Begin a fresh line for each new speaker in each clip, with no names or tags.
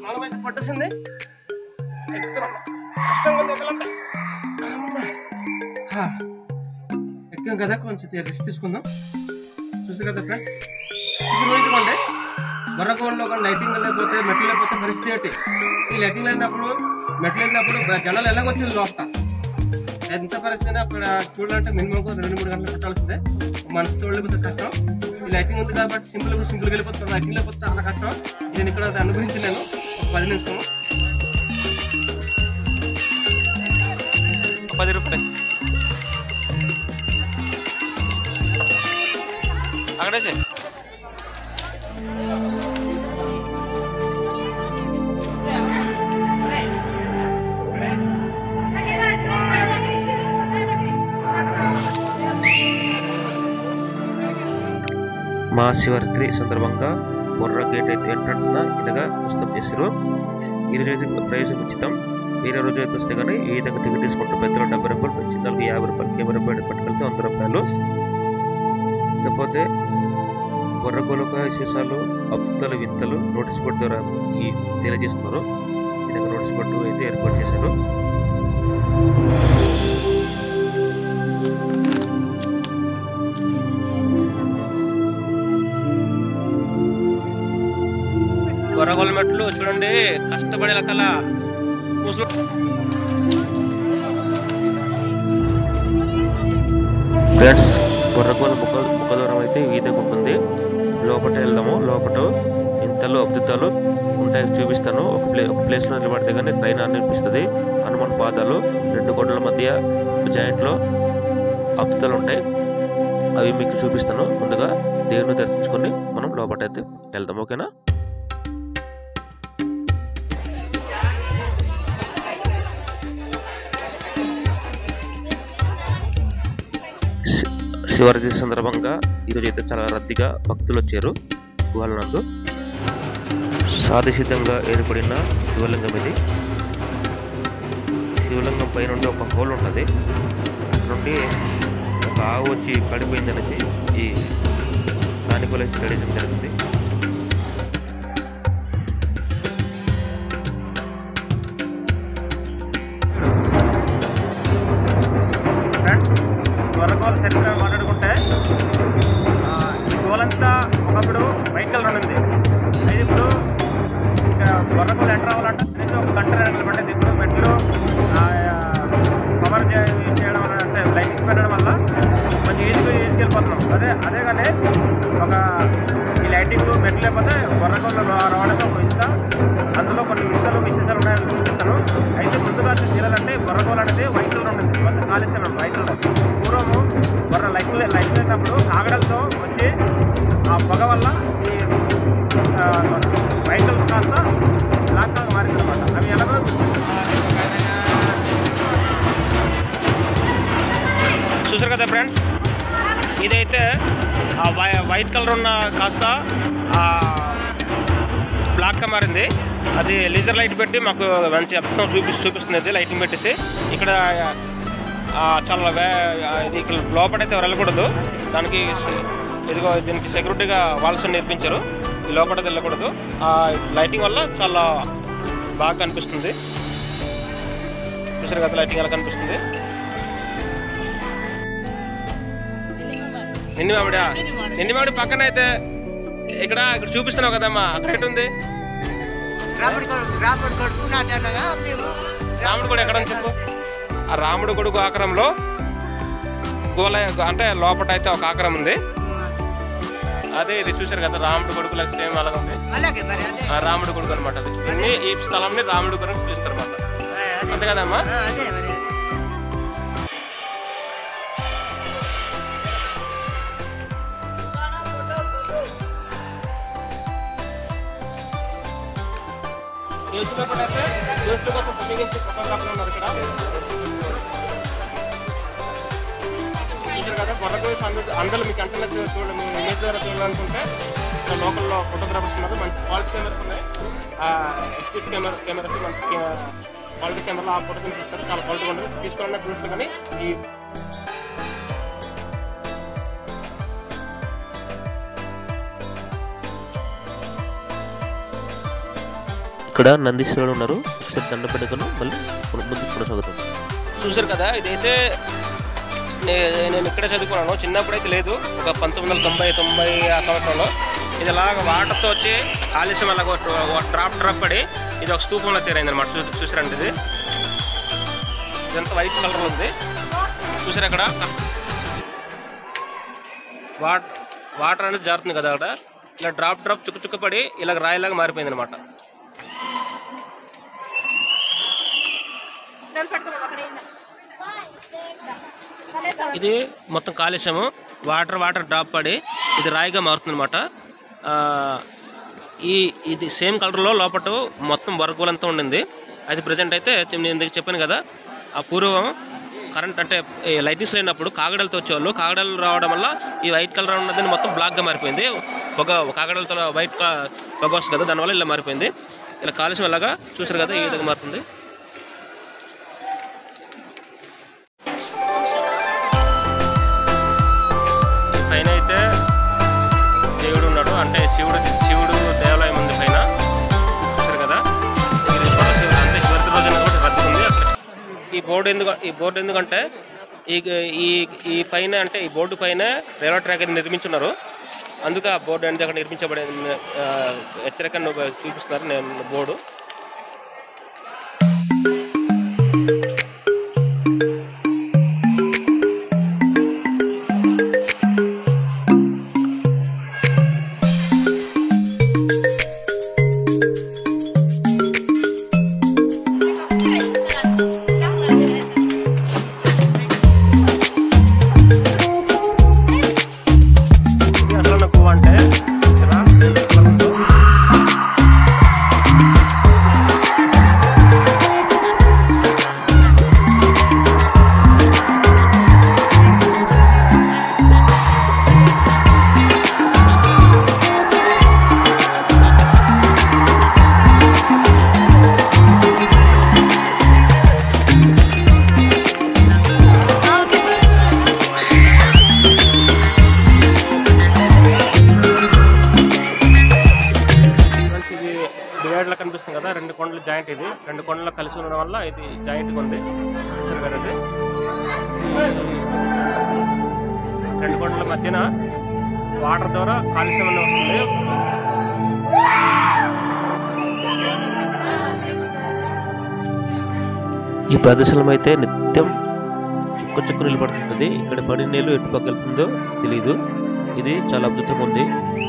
మనం అయితే పట్టేసింది ఎక్కుతున్నాం కష్టంగా ఉంది ఒకలంటే అమ్మా. హా. ఎక్కాం కదా కొంచెం రెస్ట్ తీసుకుందాం చూసి కదా ఫ్రెండ్ చూసి ఊహించుకోండి బొర్రకోళ్ళలో ఒక లైటింగ్ లేకపోతే మెట్లు లేకపోతే పరిస్థితి ఏంటి ఈ లైటింగ్ లేనప్పుడు మెట్లు వెళ్ళినప్పుడు బ- జనాలు ఎలాగొచ్చింది లోపల ఎంత పరిస్థితి అయినా అక్కడ చూడాలంటే మినిమం ఒక రెండు మూడు గంటలు పెట్టాల్సిందే మనసు చూడలేకపోతే కష్టం ఈ లైటింగ్ ఉంది కాబట్టి సింపుల్ సింపుల్గా వెళ్ళిపోతుంది లైటింగ్ లేకపోతే చాలా కష్టం నేను ఇక్కడ అది అనుభవించలేను ఒక పది నిమిషం పది రూపాయలు అక్కడే సార్
మహాశివరాత్రి సందర్భంగా బొర్ర గేట్ అయితే ఎంట్రన్స్ న ఇలాగా పుస్తకం చేశారు ఈ రోజు అయితే ప్రవేశం ఉచితం వేరే రోజు అయితే వస్తే కానీ ఈ విధంగా టికెట్ తీసుకుంటారు పెద్దలు డెబ్బై రూపాయలు చిన్నలకు యాభై రూపాయలు కెమెరా రూపాయలు పట్టుకెళ్తే వంద రూపాయలు లేకపోతే బొర్ర గోలక విశేషాలు అద్భుతాలు వింతలు నోటీస్ బోర్డు ద్వారా ఈ తెలియజేస్తున్నారు ఈ విధంగా నోటీస్ బోర్డు అయితే ఏర్పాటు చేశారు
గొర్రగోల మెట్లు చూడండి కష్టపడే లెక్కల ముసలు
ఫ్రెండ్స్ బొర్రగోల ముఖ ముఖద్వారం అయితే ఈ విధంగా ఉంటుంది లోపల వెళ్దాము లోపల ఇంతలో అద్భుతాలు ఉంటాయి చూపిస్తాను ఒక ప్లే ఒక ప్లేస్లో నిలబడితే కానీ ట్రైన్ అనిపిస్తుంది హనుమాన్ పాదాలు రెండు కొండల మధ్య జాయింట్లో అద్భుతాలు ఉంటాయి అవి మీకు చూపిస్తాను ముందుగా దేవుని దర్శించుకొని మనం లోపల అయితే వెళ్దాం ఓకేనా శి- శివరాత్రి సందర్భంగా ఈరోజు అయితే చాలా రద్దీగా భక్తులు వచ్చారు గుహాల నందు సాధిసిద్ధంగా ఏర్పడిన శివలింగం ఇది శివలింగం పై నుండి ఒక హోల్ ఉంటుంది అక్కడ నుండి ఒక ఆవు వచ్చి పడిపోయింది అనేసి ఈ స్థానికులు స్టడీ చేయడం జరిగింది
ఫ్రెండ్స్ గొర్రగోల చరిత్ర మాట్లాడుకుంటే ఆ, ఈ గోలంతా ఒకప్పుడు వైట్ కలర్ ఉంది అయితే ఇప్పుడు ఇంకా గొర్రగోలు ఎంటర్ అవ్వాలంటే కనీసం ఒక గంట రెండు పట్టేది ఇప్పుడు మెట్లు పవర్ చేయడం వల్ల అంటే లైటింగ్స్ పెట్టడం వల్ల కొంచెం ఈజీగా తీసుకెళ్ళిపోతున్నాం అదే అదే కానీ ఒక ఈ లైటింగ్ మెట్లు లేకపోతే గొర్రగోళ్ళు రావడమే ఒక ఇంత అందులో కొన్ని వింతలు విశేషాలు ఉన్నాయని చూపిస్తాను అయితే ముందుగా తీరాలంటే బొర్రగోలు అనేది వైట్ కలర్ ఉంటుంది మొత్తం కాలుష్యం వైట్ కలర్ పూర్వము బొర్ర లైట్ లైట్ లేనప్పుడు కాగడలతో వచ్చి ఆ పొగ వల్ల ఈ ఆ, వైట్ కలర్ కాస్త బ్లాక్ కలర్ మారింది అనమాట అవి ఎలాగో చూసారు కదా ఫ్రెండ్స్ ఇదైతే ఆ వై- వైట్ కలర్ ఉన్న కాస్త ఆ, బ్లాక్గా మారింది అది లేజర్ లైట్ పెట్టి మాకు మంచి అర్థం చూపిస్తూ చూపిస్తుంది అది లైటింగ్ పెట్టేసి ఇక్కడ ఆ, చాలా వే ఆ, ఇది ఇక్కడ లోపలైతే ఎవరు వెళ్ళకూడదు దానికి సె- ఇదిగో దీనికి సెక్యూరిటీగా వాల్స్ నేర్పించారు ఈ లోపల వెళ్ళకూడదు ఆ లైటింగ్ వల్ల చాలా బాగా కనిపిస్తుంది చూసారు కదా లైటింగ్ ఎలా కనిపిస్తుంది నిండి మామిడి నిండి మామిడి పక్కన అయితే ఇక్కడ ఇక్కడ చూపిస్తున్నావు కదమ్మా అక్కడ ఎటు ఉంది
రాముడి కొడుకు రాముడి కొడుకు నాటనగా మేము
రాముడు కూడా ఎక్కడ ఉంది చెప్పు ఆ రాముడు కొడుకు ఆకారంలో గోల అంటే లోపల అయితే ఒక ఆకారం ఉంది అదే ఇది చూశారు కదా రాముడు కొడుకు లెక్క సేమ్ అలాగే ఉంది
అలాగే మరి అదే
ఆ రాముడు కొడుకు అనమాట అది దీన్ని ఈ స్థలంని రాముడు కొడుకు పిలుస్తారు అనమాట
ఆ, అదే
అంతే కదమ్మా
ఆ, అదే మరి అదే
న్యూస్ పేపర్ అయితే న్యూస్ పేపర్ ఉపయోగించి ఫోటోగ్రాఫర్లు ఉన్నారు ఇక్కడ చూశారు కదా బొర్రకు అందరూ మీకు అంటనే చూడండి మీ ఇమేజ్ ద్వారా చూడాలనుకుంటే ఇక్కడ లోకల్లో ఫోటోగ్రాఫర్స్ ఉన్నారు మంచి క్వాలిటీ కెమెరాస్ ఉన్నాయి ఎస్పీస్ కెమెరా కెమెరాస్ మంచి క్వాలిటీ కెమెరా ఆ ఫోటో తీస్తారు చాలా క్వాలిటీ ఉంటుంది తీసుకోవాలన్నా చూస్తే కానీ ఈ
ఇక్కడ నందీశ్వరుడు ఉన్నారు ఒకసారి దండ పెట్టుకుని మళ్ళీ ముందుకు కొనసాగుతాం
చూసారు కదా ఇదైతే నే- నేను ఇక్కడే చదువుకున్నాను చిన్నప్పుడు అయితే లేదు ఒక పంతొమ్మిది వందల తొంభై తొంభై ఆ సంవత్సరంలో ఇది అలాగ వాటర్తో వచ్చి కాలుష్యం అలాగ డ్రాప్ డ్రాప్ పడి ఇది ఒక స్తూపంలో తీరైంది అనమాట చూ చూసారండి ఇది ఇదంతా వైట్ కలర్ ఉంది చూసారు అక్కడ వాట్ వాటర్ అనేది జారుతుంది కదా అక్కడ ఇలా డ్రాప్ డ్రాప్ చుక్క చుక్క పడి ఇలాగ రాయిలాగా మారిపోయింది అనమాట ఇది మొత్తం కాలుష్యము వాటర్ వాటర్ డ్రాప్ పడి ఇది రాయిగా మారుతుంది అనమాట ఈ ఇది సేమ్ కలర్లో లోపల మొత్తం వర్గులంతా ఉండింది అది ప్రజెంట్ అయితే నేను ఇందుకు చెప్పాను కదా ఆ పూర్వం కరెంట్ అంటే ఈ లైటింగ్స్ లేనప్పుడు కాగడలతో వచ్చేవాళ్ళు కాగడలు రావడం వల్ల ఈ వైట్ కలర్ ఉన్నదని మొత్తం బ్లాక్గా మారిపోయింది పొగ కాగడలతో వైట్ కా- పొగ వస్తుంది కదా దానివల్ల ఇలా మారిపోయింది ఇలా కాలుష్యం ఎలాగా చూసారు కదా ఈ విధంగా మారుతుంది ఈ పైన అయితే దేవుడు ఉన్నాడు అంటే శివుడు శివుడు దేవాలయం ఉంది పైన చూసారు కదా ఇది కూడా శివుడు అంటే శివరాత్రి రోజున కూడా రద్దీ ఉంది అక్కడ ఈ బోర్డు ఎందుకు ఈ బోర్డు ఎందుకంటే ఈ ఈ ఈ పైన అంటే ఈ బోర్డు పైన రైల్వే ట్రాక్ అనేది నిర్మించున్నారు అందుకే ఆ బోర్డు అనేది అక్కడ నిర్మించబడే ఆ, హెచ్చరికను చూపిస్తున్నారు నేను బోర్డు ఇది అసలు పువ్వు అంటే ఇక్కడ రెండు కలర్లు. ఫ్రెండ్స్ ఇది డివైడ్ లా కనిపిస్తుంది కదా రెండు కొండలు జాయింట్ ఇది రెండు కొండలు కలిసి ఉండడం వల్ల ఇది జాయింట్ ఉంది చూసారు కదా ఇది ఈ రెండు కొండల మధ్యన వాటర్ ద్వారా కాలుష్యం అనేది వస్తుంది
ఈ ప్రదేశంలో అయితే నిత్యం చుక్క చుక్క నీళ్ళు పడుతుంటుంది ఇక్కడ పడి నీళ్ళు ఎటు పక్కలుతుందో తెలియదు ఇది చాలా అద్భుతంగా ఉంది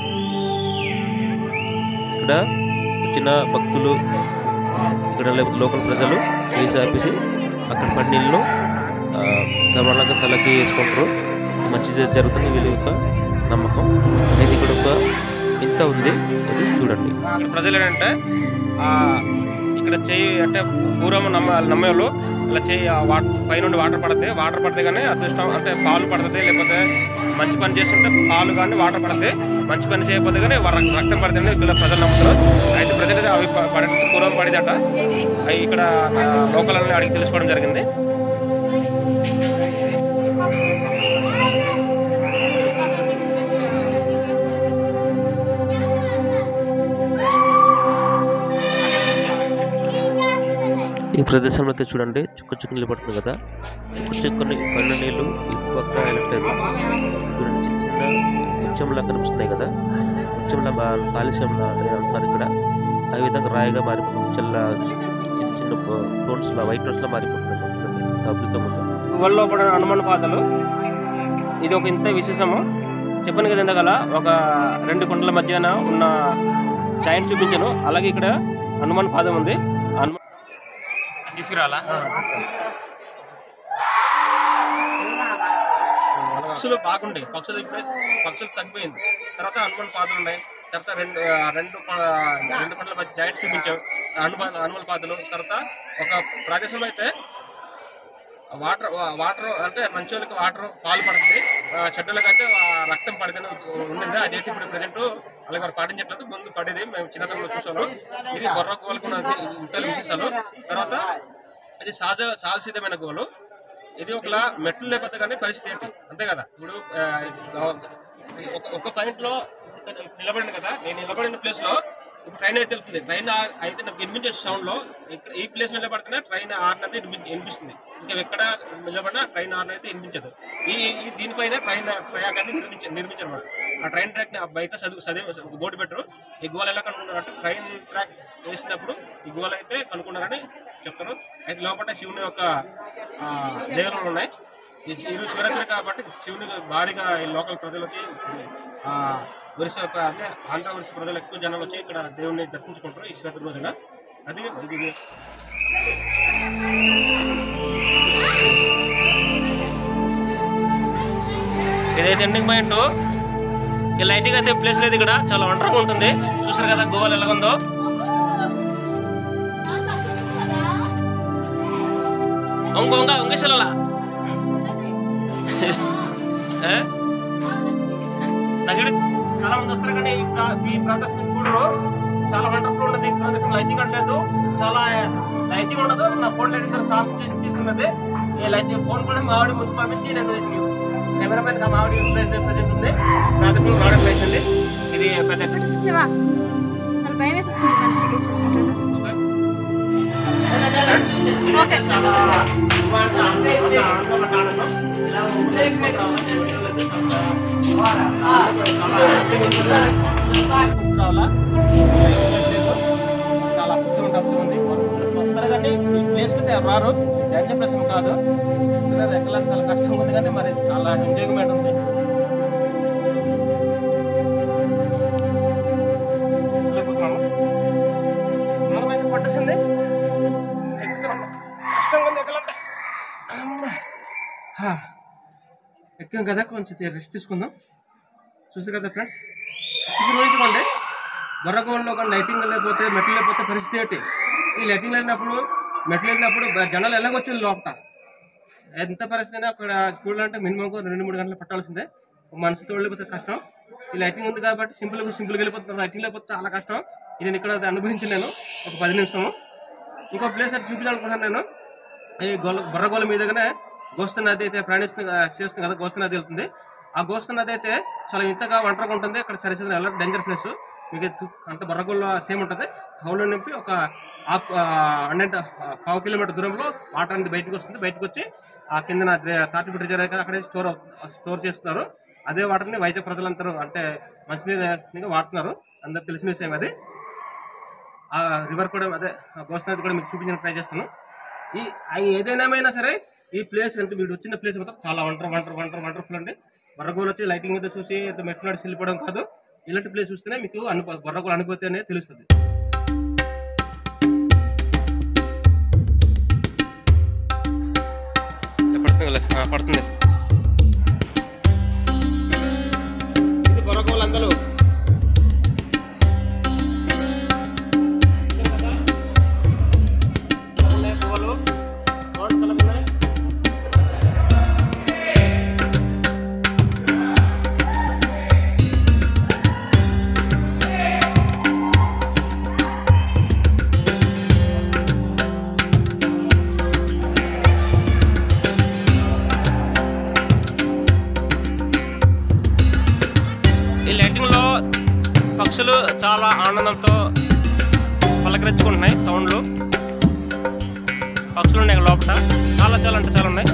ఇక్కడ వచ్చిన భక్తులు ఇక్కడ లో- లోకల్ ప్రజలు వేసి ఆపేసి అక్కడ పడి నీళ్ళు తమలాగా తలకి వేసుకుంటారు మంచి జ- జరుగుతుంది వీళ్ళ యొక్క నమ్మకం అయితే ఇక్కడ ఒక ఇంత ఉంది అది చూడండి
ఇక్కడ ప్రజలు ఏంటంటే ఆ, ఇక్కడ చేయి అంటే పూర్వం నమ్మ నమ్మేవాళ్ళు ఇలా చేయి ఆ వాటర్ పైనుండి వాటర్ పడితే వాటర్ పడితే కానీ అదృష్టం అంటే పాలు పడుతుంది లేకపోతే మంచి పని చేస్తుంటే పాలు కానీ వాటర్ పడితే మంచి పని చేయకపోతే కానీ వా- రక్తం పడితే ఇక్కడ ప్రజలు నమ్ముతారు అయితే ప్రజలు అవి ప- పడి పూర్వం పడిదట అవి ఇక్కడ లోకల్ అడిగి తెలుసుకోవడం జరిగింది
ఈ ప్రదేశంలో అయితే చూడండి చుక్క చుక్క నీళ్ళు పడుతుంది కదా చుక్క చుక్కని పన్న నీళ్ళు ఇటు పక్క వెళ్ళట్లేదు చూడండి చిన్న చిన్న ముత్యంలా కనిపిస్తున్నాయి కదా ముత్యంలా బా- కాలుష్యంలా అంటున్నారు ఇక్కడ ఆ విధంగా రాయిగా మారిపోతుంది ముచ్చల్లా చిన్న చిన్న టోన్స్ లా వైట్ టోన్స్ లా మారిపోతుంది చూడండి ఎంత అద్భుతంగా ఉందో
గువ్వల్లో పడిన హనుమాన్ పాదలు ఇది ఒక ఇంత విశేషము చెప్పాను కదా ఇందాకల ఒక రెండు కొండల మధ్యన ఉన్న జాయింట్ చూపించాను అలాగే ఇక్కడ హనుమాన్ పాదం ఉంది హనుమాన్ తీసుకురాలా పక్షులు బాగుండే పక్షులు ఇప్పుడే పక్షులు తగ్గిపోయింది తర్వాత హనుమాన్ పాదలు ఉన్నాయి తర్వాత రెండు ఆ, రెండు కొ- రెండు కొండల మధ్య జాయింట్ చూపించాం హనుమాన్ హనుమాన్ పాదలు తర్వాత ఒక ప్రదేశంలో అయితే వాటర్ వాటర్ అంటే మంచి వాళ్ళకి వాటర్ పాలు పడుతుంది ఆ, చెడ్డలకు అయితే ఆ, రక్తం పడితేనే ఉండింది అదైతే ఇప్పుడు ప్రజెంట్ అలాగే వారు పాటించట్లేదు ముందు పడేది మేము చిన్నతనంలో చూసాము ఇది బొర్ర గోలకు ఇంత విశేషాలు తర్వాత ఇది సహజ సహజసిద్ధమైన గోలు ఇది ఒకలా మెట్లు లేకపోతే కానీ పరిస్థితి ఏంటి అంతే కదా ఇప్పుడు ఆ, ఒక- ఒక పాయింట్ లో ఇక్కడ నిలబడింది కదా నేను నిలబడిన ప్లేస్ లో ఇప్పుడు ట్రైన్ అయితే వెళ్తుంది ట్రైన్ ఆ- అయితే నాకు వినిపించే సౌండ్ లో ఇక్కడ ఈ ప్లేస్ నిలబడితేనే ట్రైన్ ఆర్న్ అయితే వినిపి- వినిపిస్తుంది ఇంకా ఎక్కడ నిలబడినా ట్రైన్ ఆర్న్ అయితే వినిపించదు ఈ ఈ దీనిపైన ట్రైన్ ట్రాక్ అనేది నిర్మించారు నిర్మించారు అన్నమాట ఆ ట్రైన్ ట్రాక్ ని ఆ బయట చదువు చదివి ఒక బోర్డు పెట్టరు ఈ గోల్ ఎలా కనుక్కున్నారంటే ట్రైన్ ట్రాక్ వేసినప్పుడు ఈ గోల్ అయితే కనుక్కున్నారని చెప్తారు అయితే లోపల శివుని యొక్క ఆ, దేవాలయాలు ఉన్నాయి ఈ ఈరోజు శివరాత్రి కాబట్టి శివుని భారీగా ఈ లోకల్ ప్రజలు వచ్చి ఆ, ఒరిస్సా ప్ర- అంటే ఆంధ్ర ఒరిస్సా ప్రజలు ఎక్కువ జనం వచ్చి ఇక్కడ దేవుణ్ణి దర్శించుకుంటారు ఈ శివరాత్రి రోజున అది ఇది ఇదైతే ఎండింగ్ పాయింట్ ఈ లైటింగ్ అయితే ప్లేస్ లేదు ఇక్కడ చాలా ఒంటరిగా ఉంటుంది చూసారు కదా గోవాలు ఎలా ఉందో ఒంగ ఒంగ ఒంగేశ్వర దగ్గర చాలా మంది వస్తారు కానీ ఈ ప్రా- ఈ ప్రదర్శన చూడరు చాలా వండర్ఫుల్ ఉంటుంది ఈ ప్రదర్శన లైటింగ్ లేదు చాలా లైటింగ్ ఉండదు నా ఫోన్ లైటింగ్ తర్వాత సాస్ చేసి తీసుకున్నది ఈ లైటింగ్ ఫోన్ కూడా మా ఆవిడ ముందు పంపించి నేను కెమెరా పైన మా ఆవిడ ఎప్పుడైతే ప్రజెంట్ ఉంది ప్రదర్శన రావడం అవుతుంది ఇది పెద్ద
చూసావా చాలా భయం వేసేస్తుంది మనిషికి చూస్తుంటాను
ఓకే
ఓకే
రావాలా చాలా అద్భుతంగా ఉంటుంది వస్తారు కానీ ఈ ప్లేస్ కి రారు ఎంజాయ్ ప్లేస్ కాదు ఎక్కడ చాలా కష్టంగా ఉంది కానీ మరి చాలా ఎంజాయ్మెంట్ ఉంది వెళ్ళిపోతున్నాము. మనం అయితే పట్టేసింది ఎక్కుతున్నాము కష్టంగా ఉంది ఎక్కలంటే అమ్మా. హా. ఎక్కాం కదా కొంచెం రెస్ట్ తీసుకుందాం చూసారు కదా ఫ్రెండ్స్ ఒకసారి ఊహించుకోండి దొరకవల్లో కానీ లైటింగ్ లేకపోతే మెట్లు లేకపోతే పరిస్థితి ఏంటి ఈ లైటింగ్ లేనప్పుడు మెట్లు వెళ్ళినప్పుడు బ- జనాలు ఎలాగొచ్చింది లోపల ఎంత పరిస్థితి అయినా అక్కడ చూడాలంటే మినిమం రెండు మూడు గంటలు పట్టాల్సిందే మనసుతో వెళ్ళిపోతే కష్టం ఈ లైటింగ్ ఉంది కాబట్టి సింపుల్గా సింపుల్గా వెళ్ళిపోతున్నారు లైటింగ్ లేకపోతే చాలా కష్టం ఇది నేను ఇక్కడ అనుభవించలేను ఒక పది నిమిషము ఇంకో ప్లేస్ అది చూపించాలనుకున్నాను నేను ఈ గొల్ల బొర్రగోల మీదగానే గోస్త నది అయితే ప్రయాణిస్తుంది చేస్తుంది కదా గోస్త నది వెళ్తుంది ఆ గోస్త నది అయితే చాలా ఇంతగా ఒంటరిగా ఉంటుంది అక్కడ సరిసరి ఎలా డేంజర్ ప్లేస్ మీకు ఇది చూ- అంటే బొర్రగోల్లో సేమ్ ఉంటుంది హౌలో నింపి ఒక హాఫ్ హండ్రెడ్ పావు కిలోమీటర్ దూరంలో వాటర్ అనేది బయటకు వస్తుంది బయటకు వచ్చి ఆ కింద థర్టీ ఫీట్ రిజర్వ్ అక్కడే స్టోర్ స్టోర్ చేస్తున్నారు అదే వాటర్ని వైజాగ్ ప్రజలందరూ అంటే మంచినీరు వాడుతున్నారు అందరికి తెలిసిన విషయం అది ఆ రివర్ కూడా అదే గోస్నది కూడా మీకు చూపించడానికి ట్రై చేస్తాను ఈ ఆ ఏదైనా సరే ఈ ప్లేస్ అంటే మీరు వచ్చిన ప్లేస్ మాత్రం చాలా వంటర్ వంటర్ వంటర్ వండర్ఫుల్ అండి బొర్రగోలు వచ్చి లైటింగ్ మీద చూసి ఎంత మెట్లు నడిచి వెళ్ళిపోవడం కాదు ఇలాంటి ప్లేస్ చూస్తేనే మీకు అనుభవ బొర్రగోలు అనుభూతి అనేది తెలుస్తుంది పడుతుంది పడుతుంది ఇది బొర్రగోలు అందరూ ఉన్నాయి పువ్వులు రోడ్డు తలపున్నాయి ఈ లైటింగ్లో పక్షులు చాలా ఆనందంతో పలకరించుకుంటున్నాయి సౌండ్లు పక్షులు ఉన్నాయి లోపల చాలా చాలా అంటే చాలా ఉన్నాయి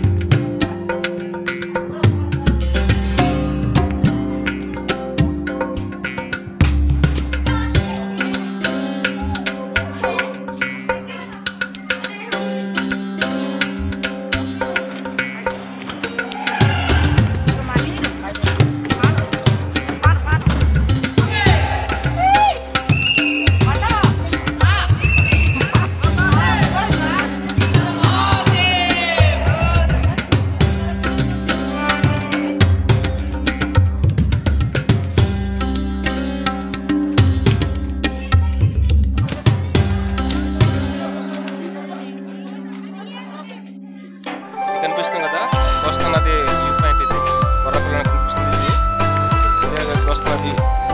కనిపిస్తుంది కదా వస్తున్నది వ్యూ పాయింట్ ఇది వరపల్లి కనిపిస్తుంది ఇది ఇదే వస్తున్నది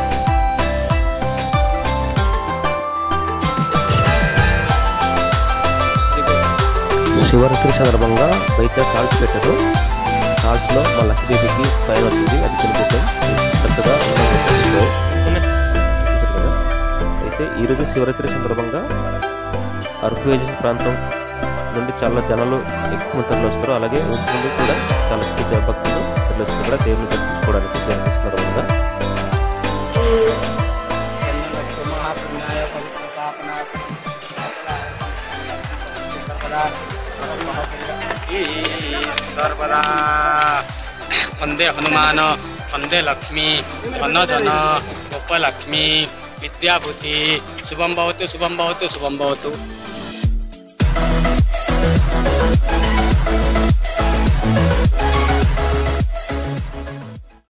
శివరాత్రి సందర్భంగా బయట కాల్స్ పెట్టారు కాల్స్లో మా లక్ష్మీదేవికి పైన వచ్చింది అది కనిపిస్తాం చక్కగా ఉన్నాయి. చూశారు కదా? అయితే అయితే ఈరోజు శివరాత్రి సందర్భంగా అరకు ఏజెన్సీ ప్రాంతం నుండి చాలా జనాలు ఎక్కువ మంది తరలి వస్తారు అలాగే ఊరి నుండి కూడా చాలా ఎక్కువ భక్తులు తరలి వస్తారు కూడా దేవుని దర్శించుకోవడానికి జరుగుతున్న సందర్భంగా
మహాపుణ్యాయ పవిత్ర పాపనాయ సర్వదా
सर्वदा वन्दे हनुमान वन्दे लक्ष्मी धनधन गोपलक्ष्मी विद्याभूति शुभं भवतु शुभं भवतु शुभं भवतु